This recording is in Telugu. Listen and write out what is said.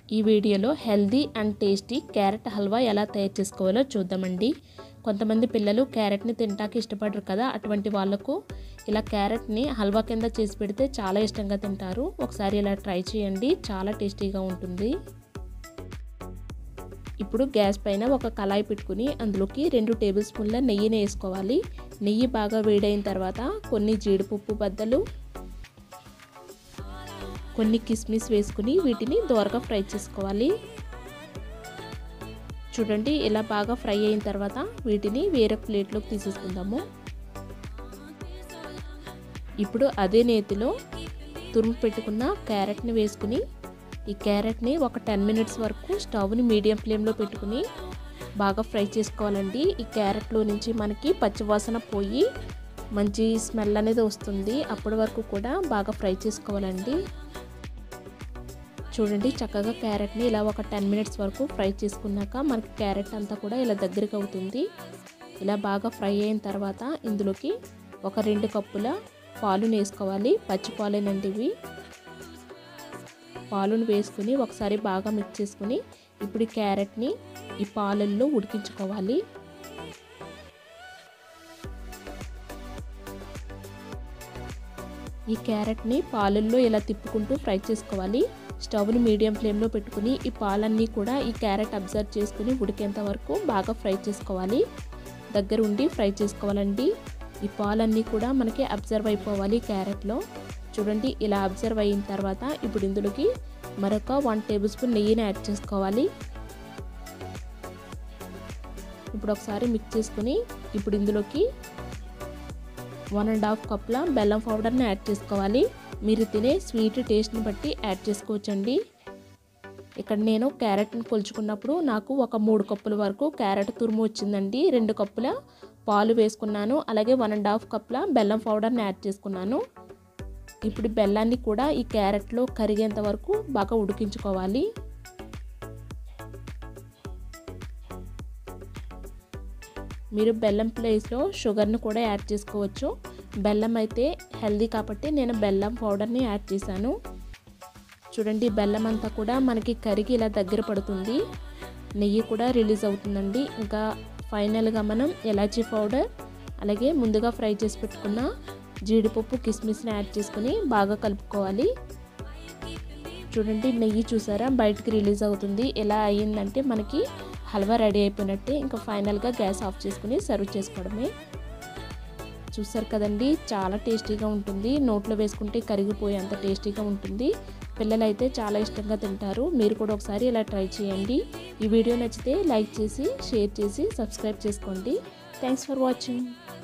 ఈ వీడియోలో healthy and tasty carrot halwa ఎలా తయారు చేసుకోవాలో చూద్దామండి కొంతమంది పిల్లలు క్యారెట్ని తింటాకి ఇష్టపడరు కదా అటువంటి వాళ్ళకు ఇలా క్యారెట్ని హల్వా కింద చేసి పెడితే చాలా ఇష్టంగా తింటారు ఒకసారి ఇలా ట్రై చేయండి చాలా టేస్టీగా ఉంటుంది ఇప్పుడు గ్యాస్ పైన ఒక కళాయి పెట్టుకుని అందులోకి రెండు టేబుల్ స్పూన్ల నెయ్యిని వేసుకోవాలి నెయ్యి బాగా వేడైన తర్వాత కొన్ని జీడిపప్పు బద్దలు కొన్ని కిస్మిస్ వేసుకుని వీటిని దోరగా ఫ్రై చేసుకోవాలి చూడండి ఇలా బాగా ఫ్రై అయిన తర్వాత వీటిని వేరే ప్లేట్లోకి తీసేసుకుందాము ఇప్పుడు అదే నేతిలో తురుము పెట్టుకున్న క్యారెట్ని వేసుకుని ఈ క్యారెట్ని ఒక టెన్ మినిట్స్ వరకు స్టవ్ని మీడియం ఫ్లేమ్లో పెట్టుకుని బాగా ఫ్రై చేసుకోవాలండి ఈ క్యారెట్లో నుంచి మనకి పచ్చివాసన పోయి మంచి స్మెల్ అనేది వస్తుంది అప్పటి వరకు కూడా బాగా ఫ్రై చేసుకోవాలండి చూడండి చక్కగా క్యారెట్ని ఇలా ఒక టెన్ మినిట్స్ వరకు ఫ్రై చేసుకున్నాక మనకి క్యారెట్ అంతా కూడా ఇలా దగ్గరికి అవుతుంది ఇలా బాగా ఫ్రై అయిన తర్వాత ఇందులోకి ఒక రెండు కప్పుల పాలుని వేసుకోవాలి పచ్చి పాలేనండి ఇవి పాలును వేసుకుని ఒకసారి బాగా మిక్స్ చేసుకుని ఇప్పుడు ఈ క్యారెట్ని ఈ పాలల్లో ఉడికించుకోవాలి ఈ క్యారెట్ని పాలల్లో ఇలా తిప్పుకుంటూ ఫ్రై చేసుకోవాలి స్టవ్ని మీడియం ఫ్లేమ్లో పెట్టుకుని ఈ పాలన్నీ కూడా ఈ క్యారెట్ అబ్జర్వ్ చేసుకుని ఉడికేంత వరకు బాగా ఫ్రై చేసుకోవాలి దగ్గర ఉండి ఫ్రై చేసుకోవాలండి ఈ పాలన్నీ కూడా మనకి అబ్జర్వ్ అయిపోవాలి క్యారెట్లో చూడండి ఇలా అబ్జర్వ్ అయిన తర్వాత ఇప్పుడు ఇందులోకి మరొక వన్ టేబుల్ స్పూన్ నెయ్యిని యాడ్ చేసుకోవాలి ఇప్పుడు ఒకసారి మిక్స్ చేసుకుని ఇప్పుడు ఇందులోకి వన్ అండ్ హాఫ్ కప్ల బెల్లం పౌడర్ని యాడ్ చేసుకోవాలి మీరు తినే స్వీట్ టేస్ట్ని బట్టి యాడ్ చేసుకోవచ్చండి ఇక్కడ నేను క్యారెట్ని కొలుచుకున్నప్పుడు నాకు ఒక మూడు కప్పుల వరకు క్యారెట్ తురుము వచ్చిందండి రెండు కప్పుల పాలు వేసుకున్నాను అలాగే వన్ అండ్ హాఫ్ కప్ల బెల్లం పౌడర్ని యాడ్ చేసుకున్నాను ఇప్పుడు బెల్లాన్ని కూడా ఈ క్యారెట్లో కరిగేంత వరకు బాగా ఉడికించుకోవాలి మీరు బెల్లం ప్లేస్లో షుగర్ని కూడా యాడ్ చేసుకోవచ్చు బెల్లం అయితే హెల్దీ కాబట్టి నేను బెల్లం పౌడర్ని యాడ్ చేశాను చూడండి బెల్లం అంతా కూడా మనకి కరిగి ఇలా దగ్గర పడుతుంది నెయ్యి కూడా రిలీజ్ అవుతుందండి ఇంకా ఫైనల్గా మనం ఎలాచీ పౌడర్ అలాగే ముందుగా ఫ్రై చేసి పెట్టుకున్న జీడిపప్పు కిస్మిస్ని యాడ్ చేసుకుని బాగా కలుపుకోవాలి చూడండి నెయ్యి చూసారా బయటికి రిలీజ్ అవుతుంది ఎలా అయ్యిందంటే మనకి హల్వా రెడీ అయిపోయినట్టే ఇంకా ఫైనల్గా గ్యాస్ ఆఫ్ చేసుకుని సర్వ్ చేసుకోవడమే చూసారు కదండి చాలా టేస్టీగా ఉంటుంది నోట్లో వేసుకుంటే కరిగిపోయేంత టేస్టీగా ఉంటుంది పిల్లలైతే చాలా ఇష్టంగా తింటారు మీరు కూడా ఒకసారి ఇలా ట్రై చేయండి ఈ వీడియో నచ్చితే లైక్ చేసి షేర్ చేసి సబ్స్క్రైబ్ చేసుకోండి థ్యాంక్స్ ఫర్ వాచింగ్